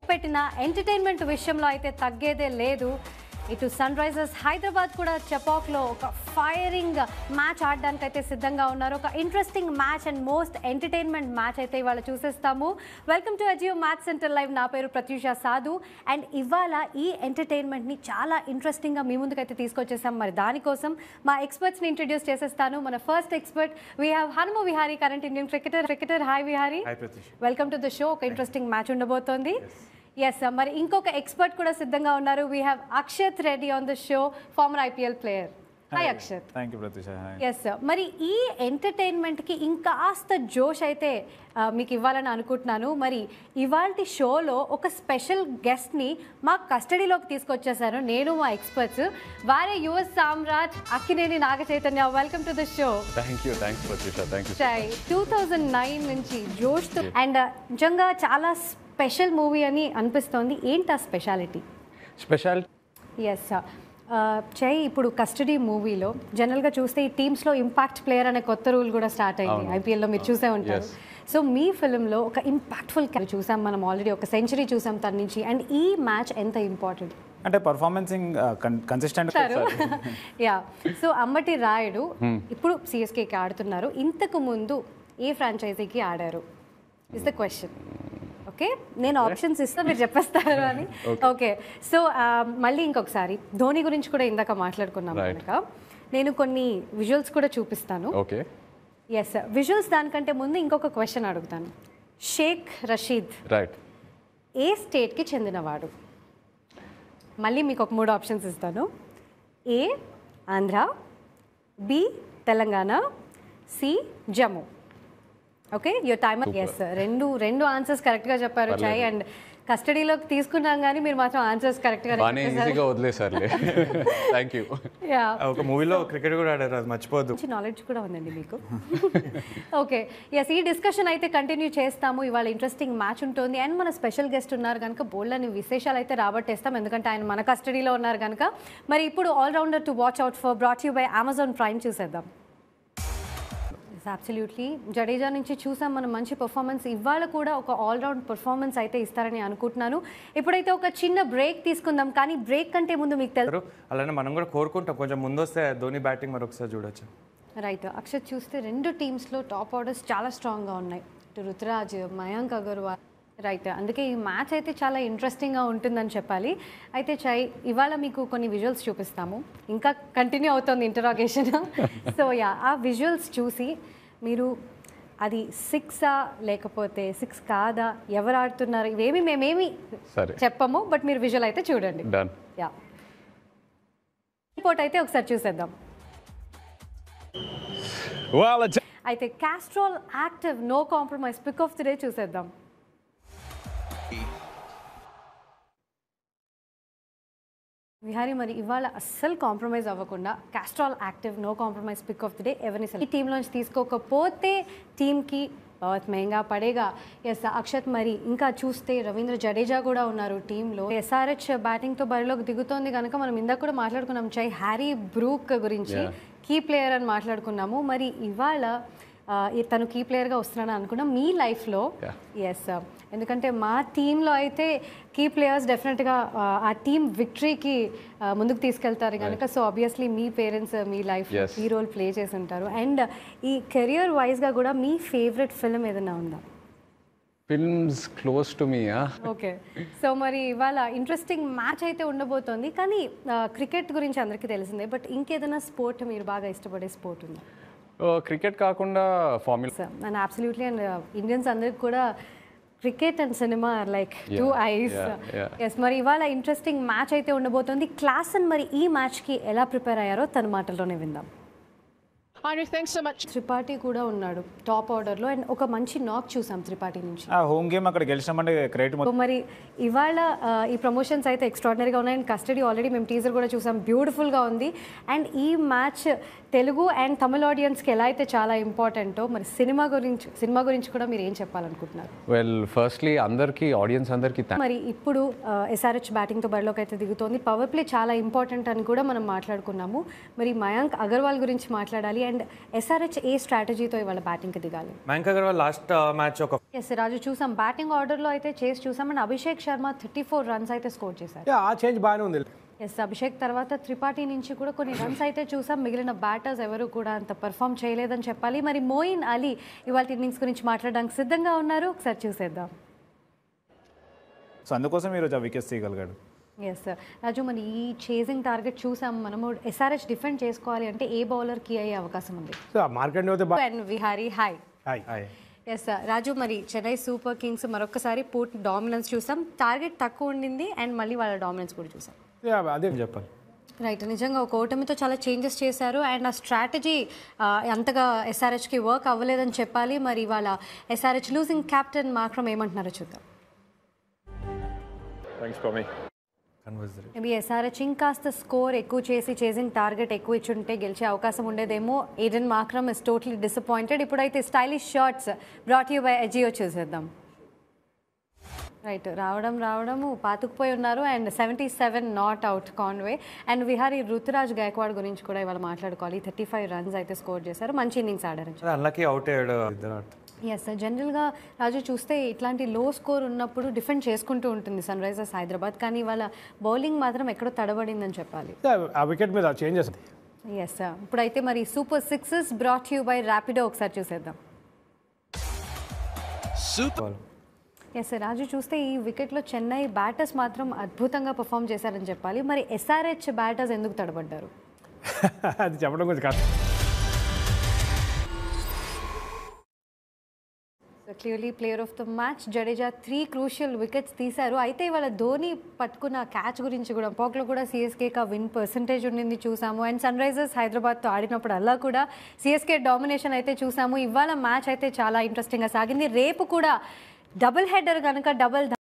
పెట్టిన ఎంటర్టైన్మెంట్ విషయంలో అయితే తగ్గేదే లేదు ఇటు సన్ రైజర్స్ హైదరాబాద్ కూడా చెపాక్లో ఒక ఫైరింగ్ మ్యాచ్ ఆడడానికి అయితే సిద్ధంగా ఉన్నారు ఒక interesting match and most entertainment match అయితే ఇవాళ చూసేస్తాము welcome to AJIO match centre live నా పేరు ప్రత్యూష సాధు అండ్ ఇవాళ ఈ ఎంటర్టైన్మెంట్ని చాలా ఇంట్రెస్టింగ్గా మీ ముందుకైతే తీసుకొచ్చేసాం మరి దానికోసం మా ఎక్స్పర్ట్స్ని ఇంట్రడ్యూస్ చేసేస్తాను మన first expert we have Hanuma Vihari current Indian cricketer cricketer hi Vihari hi Prateesh welcome to the show ఒక ఇంట్రెస్టింగ్ మ్యాచ్ ఉండబోతోంది ఎస్ మరి ఇంకొక ఎక్స్పర్ట్ కూడా సిద్ధంగా ఉన్నారు we have Akshath Reddy on the show former IPL player hi Akshath thank you Prateesh hi yes మరి ఈ ఎంటర్టైన్మెంట్కి ఇంకాస్త జోష్ అయితే ఆ, మీకు ఇవ్వాలని అనుకుంటున్నాను మరి ఇవాళ షోలో ఒక స్పెషల్ గెస్ట్ని మా కస్టడీలోకి తీసుకొచ్చేసాను నేను మా ఎక్స్పర్ట్స్ వారే యుఎస్ సామ్రాట్ Akkineni Naga Chaitanya welcome to the show thank you thanks Prathyusha thank you Chai two thousand nine నుంచి జోష్తో అండ్ నిజంగా చాలా స్పెషల్ మూవీ అని అనిపిస్తోంది ఏంటి ఆ స్పెషాలిటీ స్పెషల్ ఎస్ చై ఇప్పుడు కస్టడీ మూవీలో జనరల్గా చూస్తే ఈ టీమ్స్లో ఇంపాక్ట్ ప్లేయర్ అనే కొత్త రూల్ కూడా స్టార్ట్ అయింది ఐపీఎల్లో మీరు చూసే ఉంటారు సో మీ ఫిల్మ్లో ఒక ఇంపాక్ట్ఫుల్ చూసాం మనం ఆల్రెడీ ఒక సెంచరీ చూసాం తన నుంచి అండ్ ఈ మ్యాచ్ ఎంత ఇంపార్టెంట్ అంటే పర్ఫార్మెన్సింగ్ consistent yeah so Ambati Rayudu ఇప్పుడు సిఎస్కేకి ఆడుతున్నారు ఇంతకు ముందు ఏ ఫ్రాంచైజీకి ఆడారు ఇస్ ద క్వశ్చన్ ఓకే నేను ఆప్షన్స్ ఇస్తా మీరు చెప్పేస్తారు అని ఓకే సో మళ్ళీ ఇంకొకసారి ధోని గురించి కూడా ఇందాక మాట్లాడుకున్నాం Right. కనుక నేను కొన్ని విజువల్స్ కూడా చూపిస్తాను ఓకే ఎస్ విజువల్స్ దానికంటే ముందు ఇంకొక క్వశ్చన్ అడుగుతాను షేక్ రషీద్ రైట్ ఏ స్టేట్కి చెందినవాడు మళ్ళీ మీకు ఒక మూడు ఆప్షన్స్ ఇస్తాను A Andhra B Telangana C Jammu okay your time yes రెండు రెండు ఆన్సర్స్ కరెక్ట్గా చెప్పారు చాయ్ అండ్ కస్టడీలోకి తీసుకున్నాం కానీ మీరు మాత్రం ఆన్సర్స్ కరెక్ట్గా బాగానే ఈజీగా వదిలేసారులే థ్యాంక్ యూ యా ఒక మూవీలో క్రికెట్ కూడా ఆడారు అది మర్చిపోద్దు మంచి నాలెడ్జ్ కూడా ఉందండి మీకు ఓకే ఎస్ ఈ డిస్కషన్ అయితే కంటిన్యూ చేస్తాము ఇవాళ ఇంట్రెస్టింగ్ మ్యాచ్ ఉంటుంది అండ్ మన స్పెషల్ గెస్ట్ ఉన్నారు కనుక బోల్డ్ అని విశేషాలు అయితే రాబట్టేస్తాం ఎందుకంటే ఆయన మన కస్టడీలో ఉన్నారు కనుక మరి ఇప్పుడు allrounder to watch out for brought you by Amazon Prime చూసేద్దాం అబ్సల్యూట్లీ జడేజా నుంచి చూసాం మనం మంచి పర్ఫార్మెన్స్ ఇవాళ కూడా ఒక ఆల్రౌండ్ పర్ఫార్మెన్స్ అయితే ఇస్తారని అనుకుంటున్నాను ఇప్పుడైతే ఒక చిన్న బ్రేక్ తీసుకుందాం కానీ బ్రేక్ కంటే ముందు మీకు తెలుసు అలానే మనం కూడా కోరుకుంటాం కొంచెం ముందు వస్తే ధోని బ్యాటింగ్ మరొకసారి చూడొచ్చు రైట్ అక్షత్ చూస్తే రెండు టీమ్స్లో టాప్ ఆర్డర్స్ చాలా స్ట్రాంగ్గా ఉన్నాయి ఇటు రుతురాజ్ మయాంక్ అగర్వాల్ రైట్ అందుకే ఈ మ్యాచ్ అయితే చాలా ఇంట్రెస్టింగ్గా ఉంటుందని చెప్పాలి అయితే చై ఇవాళ మీకు కొన్ని విజువల్స్ చూపిస్తాము ఇంకా కంటిన్యూ అవుతుంది ఇంటరాగేషన్ సో యా ఆ విజువల్స్ చూసి మీరు అది సిక్సా లేకపోతే సిక్స్ కాదా ఎవరు ఆడుతున్నారు ఇవేమి మేమేమి సరే చెప్పము బట్ మీరు విజువల్ అయితే చూడండి డన్ యా రిపోర్ట్ అయితే ఒకసారి చూసేద్దాం అయితే Castrol Active no compromise pick of the day చూసేద్దాం విహారీ మరి ఇవాళ అస్సలు కాంప్రమైజ్ అవ్వకుండా Castrol Active no compromise pick of the day ఎవరిని select- ఈ టీంలోంచి తీసుకోకపోతే టీంకి బహుత్ మహంగా పడేగా ఎస్ అక్షత్ మరి ఇంకా చూస్తే రవీంద్ర జడేజా కూడా ఉన్నారు టీంలో ఎస్ఆర్హెచ్ బ్యాటింగ్తో బరిలోకి దిగుతోంది కనుక మనం ఇందాక కూడా మాట్లాడుకున్నాం చై హ్యారీ బ్రూక్ గురించి కీ ప్లేయర్ అని మాట్లాడుకున్నాము మరి ఇవాళ ఆ, ఈ- తను కీ ప్లేయర్గా వస్తున్నాడని అనుకున్నాం మీ లైఫ్లో ఎస్ ఎందుకంటే మా టీంలో అయితే కీ ప్లేయర్స్ డెఫినెట్గా ఆ టీం విక్టరీకి ముందుకు తీసుకెళ్తారు కనుక సో ఆబ్వియస్లీ మీ పేరెంట్స్ మీ లైఫ్ Yes. ఈ రోల్ ప్లే చేసి ఉంటారు అండ్ ఈ కెరియర్ వైజ్గా కూడా మీ ఫేవరెట్ ఫిల్మ్ ఏదైనా ఉందా ఫిల్మ్స్ క్లోజ్ టు మీ ఓకే సో మరి ఇవాళ ఇంట్రెస్టింగ్ మ్యాచ్ అయితే ఉండబోతోంది కానీ క్రికెట్ గురించి అందరికీ తెలిసిందే బట్ ఇంకేదైనా స్పోర్ట్ మీరు బాగా ఇష్టపడే స్పోర్ట్ ఉందా క్రికెట్ కాకుండా formula and absolutely and Indians అందరికి కూడా cricket and cinema like two eyes yeah, yeah. Yes మరి ఇవాళ ఇంట్రెస్టింగ్ మ్యాచ్ అయితే ఉండబోతోంది క్లాస్ అని మరి ఈ మ్యాచ్కి ఎలా ప్రిపేర్ అయ్యారో తన మాటల్లోనే విందాం Heinrich, thanks so much. Tripathi కూడా ఉన్నాడు టాప్ ఆర్డర్లో అండ్ ఒక మంచి నాక్ చూసాం త్రిపాఠి నుంచి హోమ్ గేమ్ అక్కడ గెలిచినామంటే క్రెడిట్ సో మరి ఇవాళ ఆ, ఈ ప్రమోషన్స్ అయితే ఎక్స్ట్రాడినరీగా ఉన్నాయి అండ్ కస్టడీ ఆల్రెడీ మేము టీజర్ కూడా చూసాం బ్యూటిఫుల్గా ఉంది అండ్ ఈ మ్యాచ్ తెలుగు అండ్ తమిళ ఆడియన్స్కి ఎలా అయితే చాలా ఇంపార్టెంటో మరి సినిమా గురించి సినిమా గురించి కూడా మీరు ఏం చెప్పాలనుకుంటున్నారు వెల్ ఫస్ట్లీ అందరికీ ఆడియన్స్ అందరికీ థ్యాంక్ మరి ఇప్పుడు ఎస్ఆర్హెచ్ బ్యాటింగ్తో బరిలోకి అయితే దిగుతోంది పవర్ ప్లే చాలా ఇంపార్టెంట్ అని కూడా మనం మాట్లాడుకున్నాము మరి మయాంక్ అగర్వాల్ గురించి మాట్లాడాలి అండ్ ఎస్ఆర్హెచ్ ఏ స్ట్రాటజీతో ఇవాళ బ్యాటింగ్కి దిగాలి మయాంక్ అగర్వాల్ లాస్ట్ మ్యాచ్ ఒక ఎస్ రాజు చూసాం బ్యాటింగ్ ఆర్డర్లో అయితే చేసి చూసాం and Abhishek Sharma thirty four runs అయితే స్కోర్ చేశారు యా, ఆ చేంజ్ బాగానే ఉంది ఎస్ అభిషేక్ తర్వాత త్రిపాఠి నుంచి కూడా కొన్ని రన్స్ అయితే చూసాం మిగిలిన బ్యాటర్స్ ఎవరు కూడా అంత పర్ఫామ్ చేయలేదని చెప్పాలి మరి మోయిన్ అలీ ఇవాళ ఇన్నింగ్స్ గురించి మాట్లాడడానికి సిద్ధంగా ఉన్నారు ఒకసారి చూసేద్దాం సో అందుకోసం ఈరోజు ఆ వికెట్స్ తీయగలిగాడు ఎస్ రాజు మరి ఈ చేజింగ్ టార్గెట్ చూసాం మనము ఎస్ఆర్హెచ్ డిఫెండ్ చేసుకోవాలి అంటే ఏ బౌలర్కి అయ్యే అవకాశం ఉంది సో మార్కెట్ అయితే బాగా and Vihari hi hi hi yes Raju మరి చెన్నై సూపర్ కింగ్స్ మరొకసారి పూర్తి డామినెన్స్ చూసాం టార్గెట్ తక్కువ ఉండింది అండ్ మళ్ళీ వాళ్ళ డామినెన్స్ కూడా చూసాం యా, అదే చెప్పాలి రైట్ నిజంగా ఒక ఓటమితో చాలా చేంజెస్ చేశారు అండ్ ఆ స్ట్రాటజీ అంతగా ఎస్ఆర్హెచ్కి వర్క్ అవ్వలేదని చెప్పాలి మరి వాళ్ళ ఎస్ఆర్హెచ్ లూజింగ్ క్యాప్టెన్ మాత్రం ఏమంటున్నారో చూద్దాం థ్యాంక్స్ ఫర్ మీ కన్వర్జరీ మేబీ ఎస్ఆర్హెచ్ ఇంకాస్త స్కోర్ ఎక్కువ చేసి చేసింగ్ టార్గెట్ ఎక్కువ ఇచ్చుంటే గెలిచే అవకాశం ఉండేదేమో Aiden Markram is totally disappointed ఇప్పుడైతే stylish shorts brought you by AJIO చూసేద్దాం రైట్ రావడం రావడము పాతుకుపోయి ఉన్నారు and seventy seven not out Conway and Vihari Ruturaj Gaikwad గురించి కూడా ఇవాళ మాట్లాడుకోవాలి థర్టీ ఫైవ్ రన్స్ అయితే స్కోర్ చేశారు మంచి ఇన్నింగ్స్ ఆడారు అన్లకి అవుట్ అయ్యాడు ఇద్దరు ఆట ఎస్ జనరల్గా రాజు చూస్తే ఇట్లాంటి లో స్కోర్ ఉన్నప్పుడు డిఫెండ్ చేసుకుంటూ ఉంటుంది సన్ రైజర్స్ హైదరాబాద్ కానీ వాళ్ళ బౌలింగ్ మాత్రం ఎక్కడో తడబడిందని చెప్పాలి యా, ఆ వికెట్ మీద చేంజెస్ ఎస్ ఇప్పుడైతే మరి super sixes brought you by Rapido ఒకసారి చూసేద్దాం ఎస్ రాజు చూస్తే ఈ వికెట్లో చెన్నై బ్యాటర్స్ మాత్రం అద్భుతంగా పర్ఫామ్ చేశారని చెప్పాలి మరి ఎస్ఆర్హెచ్ బ్యాటర్స్ ఎందుకు తడబడ్డారు అది చెప్పడం కొంచెం కష్టం clearly player of the match Jadeja three crucial wickets తీశారు అయితే ఇవాళ ధోని పట్టుకున్న క్యాచ్ గురించి కూడా పోక్లో కూడా సిఎస్కేకి ఆ విన్ పర్సంటేజ్ ఉండింది చూసాము అండ్ సన్ రైజర్స్ హైదరాబాద్తో ఆడినప్పుడు అలా కూడా సిఎస్కే డామినేషన్ అయితే చూసాము ఇవాళ మ్యాచ్ అయితే చాలా ఇంట్రెస్టింగ్గా సాగింది రేపు కూడా డబుల్ హెడర్ కనుక డబుల్